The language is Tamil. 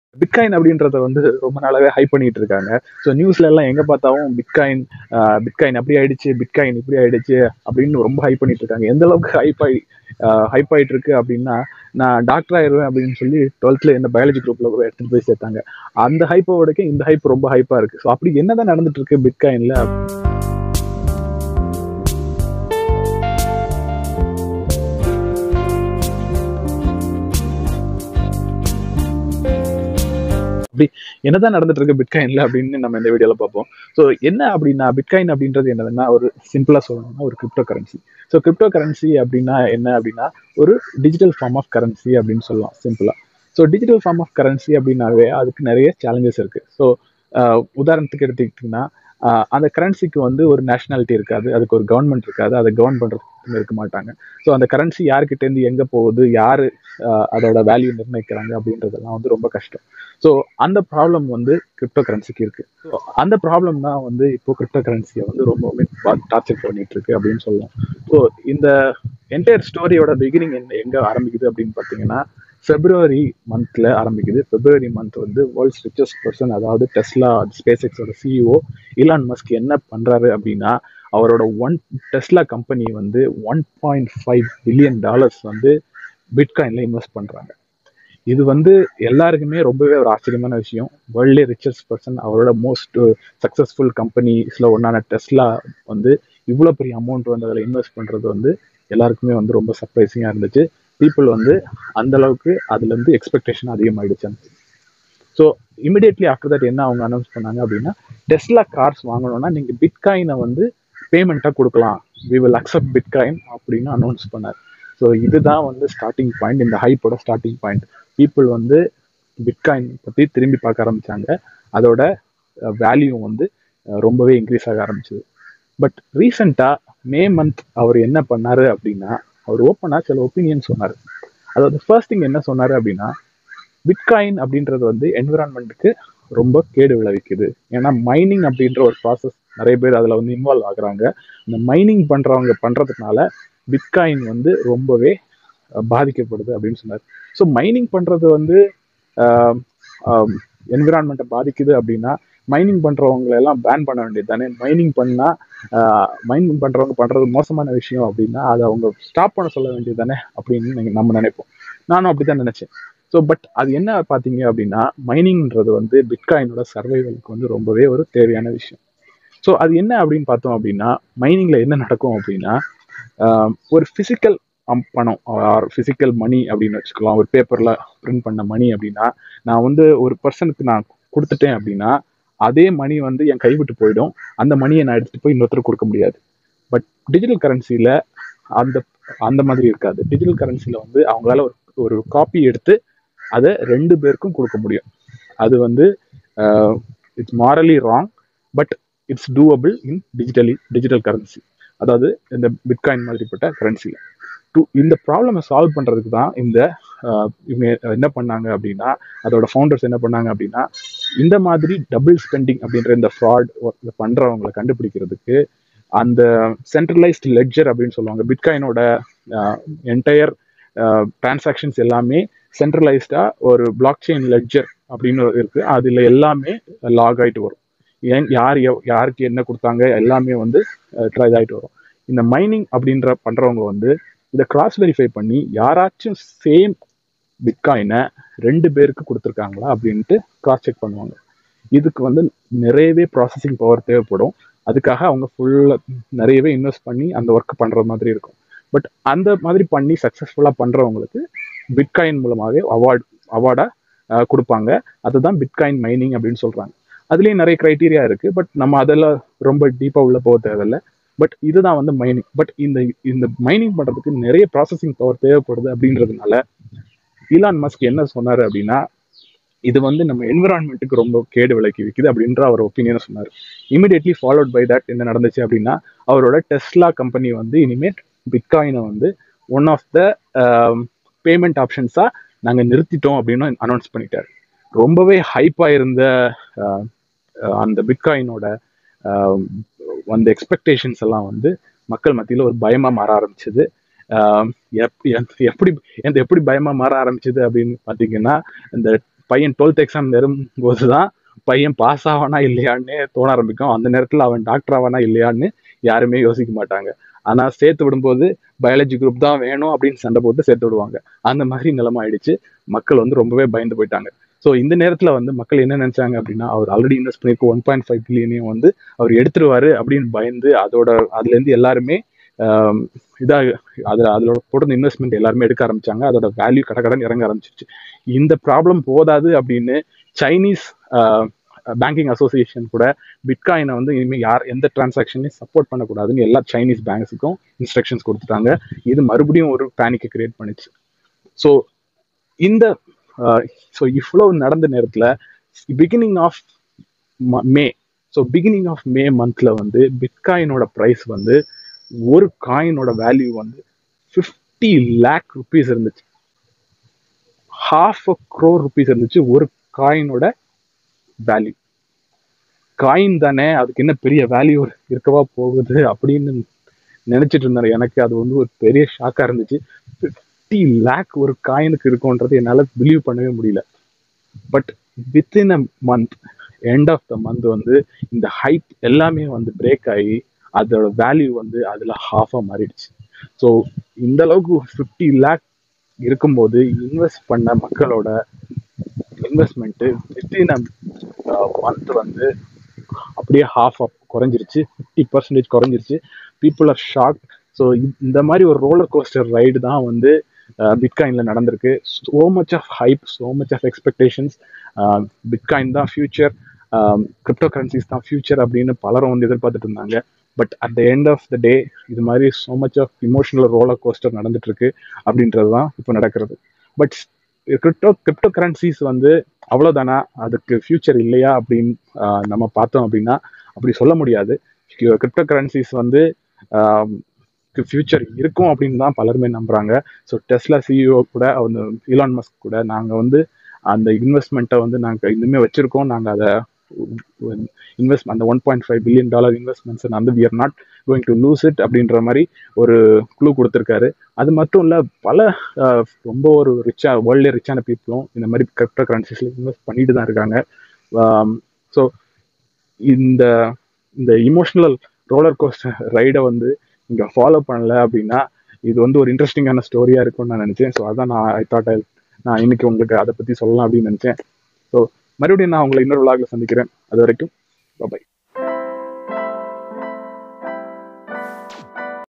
பிட்காயின் அப்படின்றத வந்து ரொம்ப நாளாவே ஹைப் பண்ணிட்டு இருக்காங்க ஸோ நியூஸ்ல எல்லாம் எங்க பார்த்தாலும் பிட்காயின் பிட்காயின் அப்படி ஆயிடுச்சு பிட்காயின் இப்படி ஆயிடுச்சு அப்படின்னு ரொம்ப ஹைப் பண்ணிட்டு இருக்காங்க எந்த அளவுக்கு ஹைப் ஆகி ஹைப் ஆயிட்டு இருக்கு அப்படின்னா நான் டாக்டர் ஆயிருவேன் அப்படின்னு சொல்லி டுவெல்த்ல என்ன பயாலஜி குரூப்ல கூட எடுத்துட்டு போய் சேர்த்தாங்க அந்த ஹைப்போட இந்த ஹைப் ரொம்ப ஹைப்பா இருக்கு ஸோ அப்படி என்னதான் நடந்துட்டு இருக்கு பிட்காயின்ல அப்படி என்னதான் நடந்துட்டு இருக்கு பிட்காயின்ல அப்படின்னு நம்ம இந்த வீடியோல பார்ப்போம் ஸோ என்ன அப்படின்னா பிட்காயின் அப்படின்றது என்னதுன்னா ஒரு சிம்பிளா சொல்லணும்னா ஒரு crypto currency so crypto currency அப்படின்னா என்ன அப்படின்னா ஒரு டிஜிட்டல் ஃபார்ம் ஆஃப் கரன்சி அப்படின்னு சொல்லலாம் சிம்பிளா so digital form of currency அப்படின்னாவே அதுக்கு நிறைய சேலஞ்சஸ் இருக்கு ஸோ உதாரணத்துக்கு எடுத்துக்கிட்டிங்கன்னா ஆஹ் அந்த கரன்சிக்கு வந்து ஒரு நேஷனாலிட்டி இருக்காது அதுக்கு ஒரு கவர்மெண்ட் இருக்காது அதை கவர்ன் பண்றதுக்கு இருக்க மாட்டாங்க ஸோ அந்த கரன்சி யார்கிட்ட இருந்து எங்க போகுது யாரு ஆஹ் அதோட வேல்யூ நிர்ணயிக்கிறாங்க அப்படின்றதெல்லாம் வந்து ரொம்ப கஷ்டம் ஸோ அந்த ப்ராப்ளம் வந்து கிரிப்டோ கரன்சிக்கு இருக்கு ஸோ அந்த ப்ராப்ளம் தான் வந்து இப்போ கிரிப்டோ கரன்சியை வந்து ரொம்பவுமே டார்ச்சர் பண்ணிட்டு இருக்கு அப்படின்னு சொல்லலாம் ஸோ இந்த என்டையர் ஸ்டோரியோட பிகினிங் எங்க ஆரம்பிக்குது அப்படின்னு பார்த்தீங்கன்னா பிப்ரவரி மந்த்ல ஆரம்பிக்குது பிப்ரவரி மந்த் வந்து வேர்ல்ட்ஸ் ரிச்சஸ்ட் பர்சன் அதாவது டெஸ்லா ஸ்பேஸ் எக்ஸோட சிஇஓ இலான் மஸ்க் என்ன பண்றாரு அப்படின்னா அவரோட ஒன் டெஸ்லா கம்பெனி வந்து one point five billion dollars வந்து பிட்காயின்ல இன்வெஸ்ட் பண்றாங்க இது வந்து எல்லாருக்குமே ரொம்பவே ஒரு ஆச்சரியமான விஷயம் வேர்ல்ட்லே ரிச்சஸ்ட் பர்சன் அவரோட மோஸ்ட் சக்ஸஸ்ஃபுல் கம்பெனிஸ்ல ஒன்னான டெஸ்லா வந்து இவ்வளோ பெரிய அமௌண்ட் வந்து அதில் இன்வெஸ்ட் பண்றது வந்து எல்லாருக்குமே வந்து ரொம்ப சர்ப்ரைசிங்காக இருந்துச்சு பீப்புள் வந்து அந்த அளவுக்கு அதுல இருந்து எக்ஸ்பெக்டேஷன் அதிகமாயிடுச்சு ஸோ இமிடியட்லி ஆஃப்டர் தட் என்ன அவங்க அனௌன்ஸ் பண்ணாங்க அப்படின்னா டெஸ்லா கார்ஸ் வாங்கணும்னா நீங்க பிட்காயினை வந்து பேமெண்ட்டாக கொடுக்கலாம் வி வில் அக்செப்ட் பிட்காயின் அப்படின்னு அனௌன்ஸ் பண்ணார் ஸோ இதுதான் வந்து ஸ்டார்டிங் பாயிண்ட் இந்த ஹைப்போட ஸ்டார்டிங் பாயிண்ட் பீப்புள் வந்து பிட்காயின் பற்றி திரும்பி பார்க்க ஆரம்பிச்சாங்க அதோட வேல்யூ வந்து அஹ், ரொம்பவே இன்க்ரீஸ் ஆக ஆரம்பிச்சது பட் ரீசெண்டாக மே மந்த் அவர் என்ன பண்ணாரு அப்படின்னா அவர் ஓப்பனாக சில ஒப்பீனியன் சொன்னார் அதாவது ஃபர்ஸ்ட் திங் என்ன சொன்னார் அப்படின்னா பிட்காயின் அப்படின்றது வந்து என்விரான்மெண்ட்டுக்கு ரொம்ப கேடு விளைவிக்குது ஏன்னா மைனிங் அப்படின்ற ஒரு ப்ராசஸ் நிறைய பேர் அதில் வந்து இன்வால்வ் ஆகுறாங்க இந்த மைனிங் பண்ணுறவங்க பண்ணுறதுனால பிட்காயின் வந்து ரொம்பவே அஹ், பாதிக்கப்படுது அப்படின்னு சொன்னார் ஸோ மைனிங் பண்ணுறது வந்து என்விரான்மெண்ட்டை பாதிக்குது அப்படின்னா மைனிங் பண்ணுறவங்களை எல்லாம் பேன் பண்ண வேண்டியது தானே மைனிங் பண்ணால் மைனிங் பண்ணுறவங்க பண்ணுறது மோசமான விஷயம் அப்படின்னா அதை அவங்க ஸ்டாப் பண்ண சொல்ல வேண்டியது தானே அப்படின்னு நீங்க- நம்ம நினைப்போம் நானும் அப்படி தான் நினச்சேன் ஸோ பட் அது என்ன பார்த்தீங்க அப்படின்னா மைனிங்ன்றது வந்து பிட்காயினோட சர்வைவலுக்கு வந்து ரொம்பவே ஒரு தேவையான விஷயம் ஸோ அது என்ன அப்படின்னு பார்த்தோம் அப்படின்னா மைனிங்கில் என்ன நடக்கும் அப்படின்னா ஆஹ் ஒரு ஃபிசிக்கல் பணம் ஆர் ஃபிசிக்கல் மணி அப்படின்னு வச்சுக்கலாம் ஒரு பேப்பரில் பிரிண்ட் பண்ண மணி அப்படின்னா நான் வந்து ஒரு பர்சனுக்கு நான் கொடுத்துட்டேன் அப்படின்னா அதே மணி வந்து என் கைவிட்டு போயிடும் அந்த மணியை நான் எடுத்துகிட்டு போய் இன்னொருத்தருக்கு கொடுக்க முடியாது பட் டிஜிட்டல் கரன்சியில் அந்த அந்த மாதிரி இருக்காது டிஜிட்டல் கரன்சியில் வந்து அவங்களால ஒரு ஒரு காப்பி எடுத்து அதை ரெண்டு பேருக்கும் கொடுக்க முடியும் அது வந்து it's morally wrong but it's doable in digitally digital currency அதாவது இந்த பிட்காயின் மாதிரிப்பட்ட கரன்சியில் டு இந்த ப்ராப்ளமை சால்வ் பண்ணுறதுக்கு தான் இந்த ஆஹ், இவங்க என்ன பண்ணாங்க அப்படின்னா அதோட ஃபவுண்டர்ஸ் என்ன பண்ணாங்க அப்படின்னா இந்த மாதிரி டபுள் ஸ்பெண்டிங் அப்படின்ற இந்த ஃப்ராட் பண்ணுறவங்களை கண்டுபிடிக்கிறதுக்கு அந்த சென்ட்ரலைஸ்ட் லெட்ஜர் அப்படின்னு சொல்லுவாங்க பிட்காயினோட என்டையர் டிரான்சாக்ஷன்ஸ் எல்லாமே சென்ட்ரலைஸ்டா ஒரு பிளாக் செயின் லெட்ஜர் அப்படின்னு இருக்கு அதுல எல்லாமே லாக் ஆயிட்டு வரும் ஏன் யார் எவ்- யாருக்கு என்ன கொடுத்தாங்க எல்லாமே வந்து ட்ரை ஆயிட்டு வரும் இந்த மைனிங் அப்படின்ற பண்றவங்க வந்து இதை கிராஸ் வெரிஃபை பண்ணி யாராச்சும் சேம் பிட்காயினை ரெண்டு பேருக்கு கொடுத்துருக்காங்களா அப்படின்ட்டு கிராஸ் செக் பண்ணுவாங்க இதுக்கு வந்து நிறையவே ப்ராசஸிங் பவர் தேவைப்படும் அதுக்காக அவங்க ஃபுல்லாக நிறையவே இன்வெஸ்ட் பண்ணி அந்த ஒர்க் பண்ணுற மாதிரி இருக்கும் பட் அந்த மாதிரி பண்ணி சக்ஸஸ்ஃபுல்லாக பண்ணுறவங்களுக்கு பிட்காயின் மூலமாகவே அவார்ட் அவார்டாக கொடுப்பாங்க அதுதான் பிட்காயின் மைனிங் அப்படின்னு சொல்கிறாங்க அதுலேயும் நிறைய க்ரைட்டீரியா இருக்குது பட் நம்ம அதெல்லாம் ரொம்ப டீப்பாக உள்ள போக தேவையில்ல பட் இதுதான் வந்து மைனிங் பட் இந்த இந்த மைனிங் பண்ணுறதுக்கு நிறைய ப்ராசஸிங் பவர் தேவைப்படுது அப்படின்றதுனால ஈலான் மஸ்க் என்ன சொன்னார் அப்படின்னா இது வந்து நம்ம என்விரான்மெண்ட்டுக்கு ரொம்ப கேடு விலைக்கு விற்குது அப்படின்ற அவர் ஒப்பீனியனை சொன்னார் இமிடியட்லி ஃபாலோட் பை தட் என்ன நடந்துச்சு அப்படின்னா அவரோட டெஸ்லா கம்பெனி வந்து இனிமேல் பிட்காயினை வந்து ஒன் ஆஃப் த பேமெண்ட் ஆப்ஷன்ஸாக நாங்கள் நிறுத்திட்டோம் அப்படின்னு அனௌன்ஸ் பண்ணிட்டார் ரொம்பவே ஹைப்பாக இருந்த அஹ், அஹ், அந்த பிட்காயினோட ஆஹ், அந்த எக்ஸ்பெக்டேஷன்ஸ் எல்லாம் வந்து மக்கள் மத்தியில் ஒரு பயமாக மாற ஆரம்பிச்சது ஆஹ், எப்- எப்- எப்படி எந்த எப்படி பயமாக மாற ஆரம்பிச்சது அப்படின்னு பார்த்தீங்கன்னா இந்த பையன் டுவெல்த் எக்ஸாம் நெருங்கும்போது தான் பையன் பாஸ் ஆவானா இல்லையான்னு தோண ஆரம்பிக்கும் அந்த நேரத்தில் அவன் டாக்டர் ஆவானா இல்லையான்னு யாருமே யோசிக்க மாட்டாங்க ஆனால் சேர்த்து விடும்போது பயாலஜி குரூப் தான் வேணும் அப்படின்னு சண்டை போட்டு சேர்த்து விடுவாங்க அந்த மாதிரி நிலைமை ஆயிடுச்சு மக்கள் வந்து ரொம்பவே பயந்து போயிட்டாங்க ஸோ இந்த நேரத்தில் வந்து மக்கள் என்ன நினைச்சாங்க அப்படின்னா அவர் ஆல்ரெடி இன்வெஸ்ட் பண்ணியிருக்க ஒன் பாயிண்ட் ஃபைவ் பில்லியனையும் வந்து அவர் எடுத்துருவாரு அப்படின்னு பயந்து அதோட அதுலேருந்து எல்லாருமே ஆம், இதாக அதில் அதில் போட்டு இன்வெஸ்ட்மெண்ட் எல்லாருமே எடுக்க ஆரம்பிச்சாங்க அதோட வேல்யூ கடகடன் இறங்க ஆரம்பிச்சிருச்சு இந்த ப்ராப்ளம் போதாது அப்படின்னு சைனீஸ் பேங்கிங் அசோசியேஷன் கூட பிட்காயினை வந்து இனிமேல் யார் எந்த டிரான்சாக்ஷனையும் சப்போர்ட் பண்ணக்கூடாதுன்னு எல்லா சைனீஸ் பேங்க்ஸுக்கும் இன்ஸ்ட்ரக்ஷன்ஸ் கொடுத்துட்டாங்க இது மறுபடியும் ஒரு பேனிக்கை கிரியேட் பண்ணுச்சு ஸோ இந்த ஸோ இவ்வளவு நடந்த நேரத்தில் beginning of May so beginning of May மந்த்ல வந்து பிட்காயினோட ப்ரைஸ் வந்து ஒரு காயினோட வேல்யூ வந்து ஃபிஃப்டி லேக் ருபீஸ் இருந்துச்சு ஹாஃப் அ க்ரோர் ருபீஸ் இருந்துச்சு ஒரு காயினோட வேல்யூ காயின் தானே அதுக்கு என்ன பெரிய வேல்யூ இருக்கவா போகுது அப்படின்னு நினைச்சிட்டு இருந்தாரு எனக்கு அது வந்து ஒரு பெரிய ஷாக்கா இருந்துச்சு ஃபிஃப்டி லேக் ஒரு காயினுக்கு இருக்கும்ன்றது என்னால் பிலீவ் பண்ணவே முடியல but within a month end of the month வந்து இந்த ஹைப் எல்லாமே வந்து பிரேக் ஆகி அதோட வேல்யூ வந்து அதில் ஹாஃபாக மாறிடுச்சு ஸோ இந்த அளவுக்கு ஃபிஃப்டி லேக் இருக்கும்போது இன்வெஸ்ட் பண்ண மக்களோட இன்வெஸ்ட்மெண்ட்டு வித்தின் அ மந்த் வந்து அப்படியே ஹாஃப் ஆஃப் குறைஞ்சிருச்சு ஃபிஃப்டி பர்சன்டேஜ் குறைஞ்சிருச்சு பீப்புள் ஆர் ஷாக் ஸோ இந்த மாதிரி ஒரு ரோலர் கோஸ்டர் ரைடு தான் வந்து பிட்காயினில் நடந்திருக்கு so much of hype so much of expectations bitcoin தான் ஃபியூச்சர் கிரிப்டோ கரன்சிஸ் தான் ஃபியூச்சர் அப்படின்னு பலரும் வந்து எதிர்பார்த்துட்டு இருந்தாங்க but at the end of the day இது மாதிரி so much of emotional roller coaster நடந்துட்டு இருக்கு அப்படின்றது தான் இப்போ நடக்கிறது பட் கிரிப்டோ கிரிப்டோ கரன்சிஸ் வந்து அவ்வளோதானா அதுக்கு ஃபியூச்சர் இல்லையா அப்படின்னு ஆஹ், நம்ம பார்த்தோம் அப்படின்னா அப்படி சொல்ல முடியாது கிரிப்டோ கரன்சிஸ் வந்து ஃபியூச்சர் இருக்கும் அப்படின்னு தான் பலருமே நம்புறாங்க ஸோ டெஸ்லா சிஇஓ கூட அந்த இலான் மஸ்க் கூட நாங்கள் வந்து அந்த இன்வெஸ்ட்மெண்ட்டை வந்து நாங்கள் இன்னுமே வச்சிருக்கோம் நாங்கள் அதை இன்வெஸ்ட் அந்த one point five billion dollar investments வந்து we are not going to lose it அப்படின்ற மாதிரி ஒரு க்ளூ கொடுத்துருக்காரு அது மட்டும் இல்லை பல ஆஹ், ரொம்ப ஒரு ரிச்சா வேர்ல்டே ரிச்சான பீப்புளும் இந்த மாதிரி கிரிப்டோ கரன்சிஸில் இன்வெஸ்ட் பண்ணிட்டு தான் இருக்காங்க ஸோ இந்த இந்த இமோஷனல் ரோலர் கோஸ்டர் ரைடை வந்து இங்கே ஃபாலோ பண்ணல அப்படின்னா இது வந்து ஒரு இன்ட்ரெஸ்டிங்கான ஸ்டோரியாக இருக்கும்னு நான் நினச்சேன் ஸோ அதான் நான் ஐ தாட் நான் இன்னைக்கு உங்களுக்கு அதை பற்றி சொல்லலாம் அப்படின்னு நினச்சேன் ஸோ மறுபடியும் நான் உங்களை இன்னொரு விளாகில் சந்திக்கிறேன் அது வரைக்கும் பை